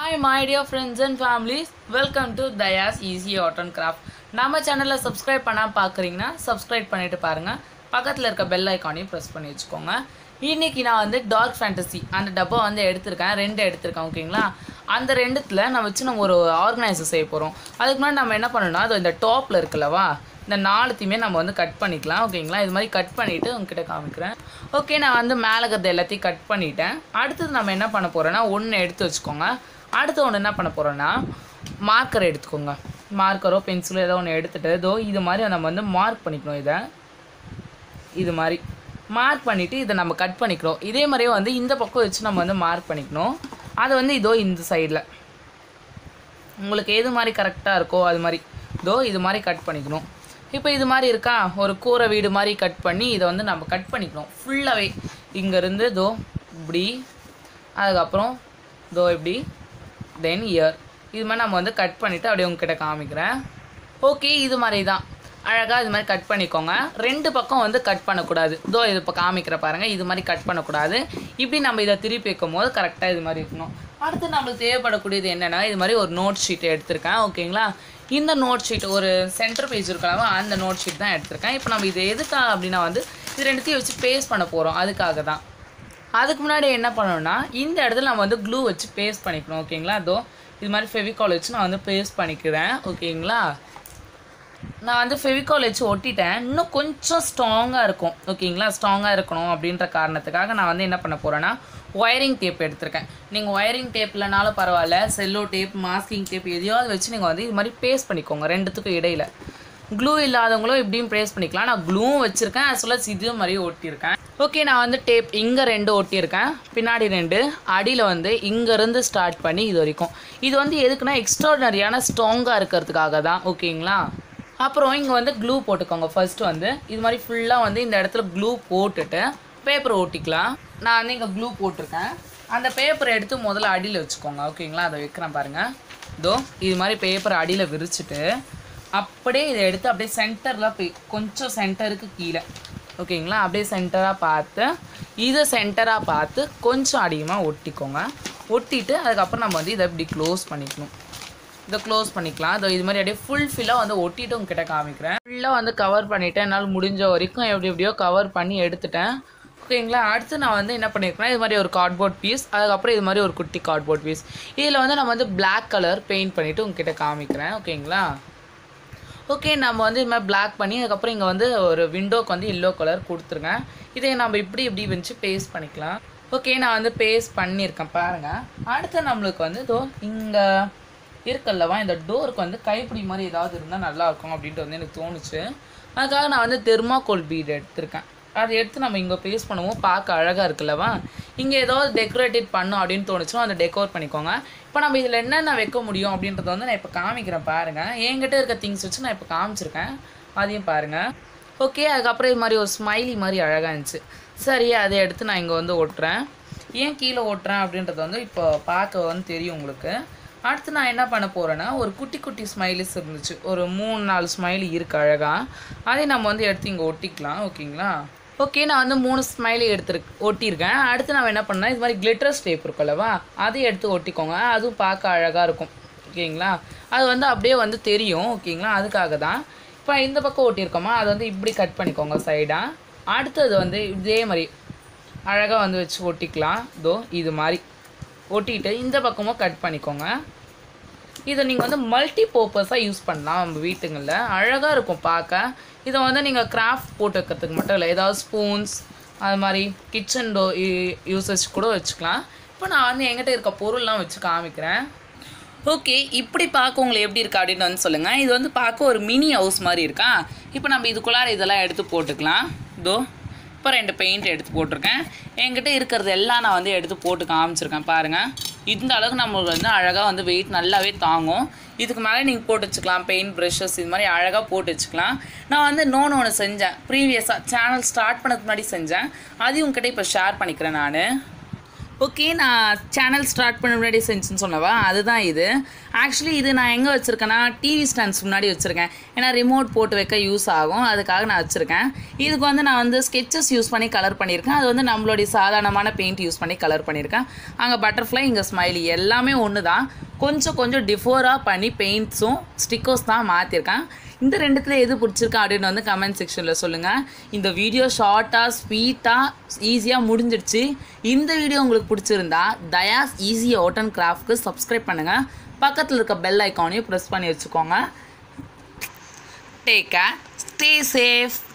hi my dear friends and families welcome to Dhaya's easy art and craft நம்ம சேனலில் subscribe பண்ணால் பார்க்குறீங்கன்னா subscribe பண்ணிட்டு பாருங்கள் பக்கத்தில் இருக்க பெல் ஐக்கானையும் ப்ரெஸ் பண்ணி வச்சுக்கோங்க இன்னைக்கு நான் வந்து டார்க் ஃபேண்டசி அந்த டப்பா வந்து எடுத்திருக்கேன் ரெண்டு எடுத்திருக்கேன் ஓகேங்களா அந்த ரெண்டுத்தில் நான் வச்சு நம்ம ஒரு ஆர்கனைசர் செய்ய போகிறோம் அதுக்கு முன்னாடி நம்ம என்ன பண்ணணும்னா அது இந்த டாப்பில் இருக்குல்லவா இந்த நாலுத்தையுமே நம்ம வந்து கட் பண்ணிக்கலாம் ஓகேங்களா இது மாதிரி கட் பண்ணிவிட்டு உங்ககிட்ட காமிக்கிறேன் ஓகே நான் வந்து மேலே இருக்கிறது எல்லாத்தையும் கட் பண்ணிட்டேன் அடுத்தது நம்ம என்ன பண்ண போகிறோன்னா ஒன்று எடுத்து வச்சுக்கோங்க அடுத்து ஒன்று என்ன பண்ண போகிறோன்னா மார்க்கர் எடுத்துக்கோங்க மார்க்கரோ பென்சிலோ ஏதோ ஒன்று எடுத்துகிட்டு இதோ இது மாதிரி நம்ம வந்து மார்க் பண்ணிக்கணும் இதை இது மாதிரி மார்க் பண்ணிவிட்டு இதை நம்ம கட் பண்ணிக்கிறோம் இதே மாதிரியே வந்து இந்த பக்கம் வச்சு நம்ம வந்து மார்க் பண்ணிக்கணும் அதை வந்து இதோ இந்த சைடில் உங்களுக்கு எது மாதிரி கரெக்டாக இருக்கோ அது மாதிரி இதோ இது மாதிரி கட் பண்ணிக்கணும் இப்போ இது மாதிரி இருக்கா ஒரு கூரை வீடு மாதிரி கட் பண்ணி இதை வந்து நம்ம கட் பண்ணிக்கணும் ஃபுல்லாகவே இங்கேருந்து இதோ இப்படி அதுக்கப்புறம் இதோ இப்படி தென் இயர் இது மாதிரி நம்ம வந்து கட் பண்ணிவிட்டு அப்படியே உங்ககிட்ட காமிக்கிறேன் ஓகே இது மாதிரி தான் அழகாக இது மாதிரி கட் பண்ணிக்கோங்க ரெண்டு பக்கம் வந்து கட் பண்ணக்கூடாது இதோ இது இப்போ காமிக்கிற பாருங்கள் இது மாதிரி கட் பண்ணக்கூடாது இப்படி நம்ம இதை திருப்பி வைக்கும் போது கரெக்டாக இது மாதிரி இருக்கணும் அடுத்து நம்மளுக்கு தேவைப்படக்கூடியது என்னென்னா இது மாதிரி ஒரு நோட் ஷீட் எடுத்திருக்கேன் ஓகேங்களா இந்த நோட் ஷீட் ஒரு சென்டர் பேஜ் இருக்கலாம் அந்த நோட் ஷீட் தான் எடுத்திருக்கேன் இப்போ நம்ம இது எதுக்காக அப்படின்னா வந்து இது ரெண்டுத்தையும் வச்சு பேஸ்ட் பண்ண போகிறோம் அதுக்காக தான் அதுக்கு முன்னாடி என்ன பண்ணணும்னா இந்த இடத்துல நம்ம வந்து க்ளூ வச்சு பேஸ்ட் பண்ணிக்கணும் ஓகேங்களா அதோ இது மாதிரி ஃபெவிகால் வச்சு நான் வந்து பேஸ்ட் பண்ணிக்கிறேன் ஓகேங்களா நான் வந்து ஃபெவிகால் வச்சு ஒட்டிட்டேன் இன்னும் கொஞ்சம் ஸ்ட்ராங்காக இருக்கும் ஓகேங்களா ஸ்ட்ராங்காக இருக்கணும் அப்படின்ற காரணத்துக்காக நான் வந்து என்ன பண்ண போகிறேன்னா ஒயரிங் டேப் எடுத்திருக்கேன் நீங்கள் ஒயரிங் டேப் இல்லைனாலும் பரவாயில்ல செல்லோ டேப் மாஸ்கிங் டேப் எதையாவது வச்சு நீங்கள் வந்து இது மாதிரி பேஸ்ட் பண்ணிக்கோங்க ரெண்டுத்துக்கும் இடையில க்ளூ இல்லாதவங்களும் இப்படியும் ப்ரேஸ் பண்ணிக்கலாம் நான் க்ளூவும் வச்சுருக்கேன் as well as இதே மாதிரி ஒட்டியிருக்கேன் ஓகே நான் வந்து டேப் இங்கே ரெண்டு ஒட்டியிருக்கேன் பின்னாடி ரெண்டு அடியில் வந்து இங்கேருந்து ஸ்டார்ட் பண்ணி இது வரைக்கும் இது வந்து எதுக்குன்னா எக்ஸ்ட்ராடனரியான ஸ்ட்ராங்காக இருக்கிறதுக்காக தான் ஓகேங்களா அப்புறம் இங்கே வந்து க்ளூ போட்டுக்கோங்க ஃபர்ஸ்ட் வந்து இது மாதிரி ஃபுல்லாக வந்து இந்த இடத்துல க்ளூ போட்டுட்டு பேப்பர் ஒட்டிக்கலாம் நான் வந்து இங்கே க்ளூ போட்டிருக்கேன் அந்த பேப்பரை எடுத்து முதல்ல அடியில் வச்சுக்கோங்க ஓகேங்களா அதை வைக்கிறேன் பாருங்கள் இதோ இது மாதிரி பேப்பரை அடியில் விரிச்சிட்டு அப்படியே இதை எடுத்து அப்படியே சென்டரில் போய் கொஞ்சம் சென்டருக்கு கீழே ஓகேங்களா அப்படியே சென்டராக பார்த்து இதை சென்டராக பார்த்து கொஞ்சம் அதிகமாக ஒட்டிக்கோங்க ஒட்டிட்டு அதுக்கப்புறம் நம்ம வந்து இதை இப்படி க்ளோஸ் பண்ணிக்கணும் இதை க்ளோஸ் பண்ணிக்கலாம் இதோ இது மாதிரி அப்படியே ஃபுல் ஃபில்லாக வந்து ஒட்டிட்டு உங்ககிட்ட காமிக்கிறேன் ஃபுல்லாக வந்து கவர் பண்ணிவிட்டேன் என்னால் முடிஞ்ச வரைக்கும் எப்படி எப்படியோ கவர் பண்ணி எடுத்துட்டேன் ஓகேங்களா அடுத்து நான் வந்து என்ன பண்ணியிருக்கேன் இது மாதிரி ஒரு கார்ட்போர்ட் பீஸ் அதுக்கப்புறம் இது மாதிரி ஒரு குட்டி கார்ட்போர்ட் பீஸ் இதில் வந்து நம்ம வந்து பிளாக் கலர் பெயிண்ட் பண்ணிவிட்டு உங்ககிட்ட காமிக்கிறேன் ஓகேங்களா ஓகே நம்ம வந்து இது மாதிரி பிளாக் பண்ணி அதுக்கப்புறம் இங்கே வந்து ஒரு விண்டோக்கு வந்து எல்லோ கலர் கொடுத்துருங்க இதை நம்ம இப்படி இப்படி வச்சு பேஸ்ட் பண்ணிக்கலாம் ஓகே நான் வந்து பேஸ்ட் பண்ணியிருக்கேன் பாருங்கள் அடுத்து நம்மளுக்கு வந்து இதோ இங்கே இருக்கல்லவா இந்த டோருக்கு வந்து கைப்பிடி மாதிரி ஏதாவது இருந்தால் நல்லா இருக்கும் அப்படின்ட்டு வந்து எனக்கு தோணுச்சு அதுக்காக நான் வந்து தெர்மாக்கோல் பீட் எடுத்திருக்கேன் அதை எடுத்து நம்ம இங்கே பேஸ்ட் பண்ணுவோம் பார்க்க அழகாக இருக்குல்லவா இங்கே ஏதாவது டெக்கரேட்டிவ் பண்ணும் அப்படின்னு தோணுச்சுன்னா அதை டெக்கோர் பண்ணிக்கோங்க இப்போ நம்ம இதில் என்னென்ன வைக்க முடியும் அப்படின்றத வந்து நான் இப்போ காமிக்கிறேன் பாருங்கள் என்கிட்ட இருக்க திங்ஸ் வச்சு நான் இப்போ காமிச்சிருக்கேன் அதையும் பாருங்கள் ஓகே அதுக்கப்புறம் இது மாதிரி ஒரு ஸ்மைலி மாதிரி அழகாக இருந்துச்சு சரி அதை எடுத்து நான் இங்கே வந்து ஒட்டுறேன் ஏன் கீழே ஓட்டுறேன் அப்படின்றது வந்து இப்போ பார்க்க வந்து தெரியும் உங்களுக்கு அடுத்து நான் என்ன பண்ண போகிறேன்னா ஒரு குட்டி குட்டி ஸ்மைலிஸ் இருந்துச்சு ஒரு மூணு நாலு ஸ்மைலி இருக்குது அழகாக அதை நம்ம வந்து எடுத்து இங்கே ஒட்டிக்கலாம் ஓகேங்களா ஓகே நான் வந்து மூணு ஸ்மைலி எடுத்துருக்கு ஒட்டியிருக்கேன் அடுத்து நான் என்ன பண்ணேன் இது மாதிரி கிளிட்டர்ஸ் டேப் இருக்குல்லவா அதையும் எடுத்து ஒட்டிக்கோங்க அதுவும் பார்க்க அழகாக இருக்கும் ஓகேங்களா அது வந்து அப்படியே வந்து தெரியும் ஓகேங்களா அதுக்காக தான் இப்போ இந்த பக்கம் ஒட்டியிருக்கோமா அதை வந்து இப்படி கட் பண்ணிக்கோங்க சைடாக அடுத்தது வந்து இதே மாதிரி அழகாக வந்து வச்சு ஒட்டிக்கலாம் இதோ இது மாதிரி ஒட்டிட்டு இந்த பக்கமும் கட் பண்ணிக்கோங்க இதை நீங்கள் வந்து மல்டி பர்பஸாக யூஸ் பண்ணலாம் நம்ம வீட்டுங்களில் அழகாக இருக்கும் பார்க்க இதை வந்து நீங்கள் கிராஃப்ட் போட்டு வைக்கிறதுக்கு மட்டும் இல்லை ஏதாவது ஸ்பூன்ஸ் அது மாதிரி கிச்சன் டோ யூசேஜ் கூட வச்சுக்கலாம் இப்போ நான் வந்து எங்கிட்ட இருக்க பொருள்லாம் வச்சு காமிக்கிறேன் ஓகே இப்படி பார்க்க உங்களுக்கு எப்படி இருக்கா அப்படின்னு வந்து சொல்லுங்கள் இது வந்து பார்க்க ஒரு மினி ஹவுஸ் மாதிரி இருக்கா இப்போ நம்ம இதுக்குள்ளார இதெல்லாம் எடுத்து போட்டுக்கலாம் இதோ இப்போ ரெண்டு பெயிண்ட் எடுத்து போட்டிருக்கேன் என்கிட்ட இருக்கிறது எல்லாம் நான் வந்து எடுத்து போட்டு காமிச்சிருக்கேன் பாருங்கள் இந்த அளவுக்கு நம்மளுக்கு வந்து அழகாக வந்து வெயிட் நல்லாவே தாங்கும் இதுக்கு மேலே நீங்கள் போட்டு வச்சுக்கலாம் பெயிண்ட் ப்ரஷஸ் இது மாதிரி அழகாக போட்டு வச்சுக்கலாம் நான் வந்து இன்னொன்று ஒன்று செஞ்சேன் ப்ரீவியஸாக சேனல் ஸ்டார்ட் பண்ணதுக்கு முன்னாடி செஞ்சேன் அதையும் உங்ககிட்ட இப்போ ஷேர் பண்ணிக்கிறேன் நான் ஓகே நான் சேனல் ஸ்டார்ட் பண்ண முன்னாடி செஞ்சுன்னு சொன்னவா அதுதான் இது ஆக்சுவலி இது நான் எங்கே வச்சுருக்கேன்னா டிவி ஸ்டாண்ட்ஸ் முன்னாடி வச்சுருக்கேன் ஏன்னா ரிமோட் போட்டு வைக்க யூஸ் ஆகும் அதுக்காக நான் வச்சுருக்கேன் இதுக்கு வந்து நான் வந்து ஸ்கெச்சஸ் யூஸ் பண்ணி கலர் பண்ணியிருக்கேன் அது வந்து நம்மளுடைய சாதாரணமான பெயிண்ட் யூஸ் பண்ணி கலர் பண்ணியிருக்கேன் அங்கே பட்டர்ஃப்ளை இங்கே ஸ்மைலி எல்லாமே ஒன்று தான் கொஞ்சம் கொஞ்சம் டிஃபோராக பண்ணி பெயிண்ட்ஸும் ஸ்டிக்கர்ஸ் தான் மாற்றிருக்கேன் இந்த ரெண்டுத்தில் எது பிடிச்சிருக்கா அப்படின்னு வந்து கமெண்ட் செக்ஷனில் சொல்லுங்கள் இந்த வீடியோ ஷார்ட்டாக ஸ்வீட்டாக ஈஸியாக முடிஞ்சிடுச்சு இந்த வீடியோ உங்களுக்கு பிடிச்சிருந்தா தயாஸ் ஈஸி அவுட் அண்ட் கிராஃப்ட்க்கு சப்ஸ்கிரைப் பண்ணுங்கள் பக்கத்தில் இருக்க பெல் ஐக்கானையும் ப்ரெஸ் பண்ணி வச்சுக்கோங்க டேக் கேர் ஸ்டே சேஃப்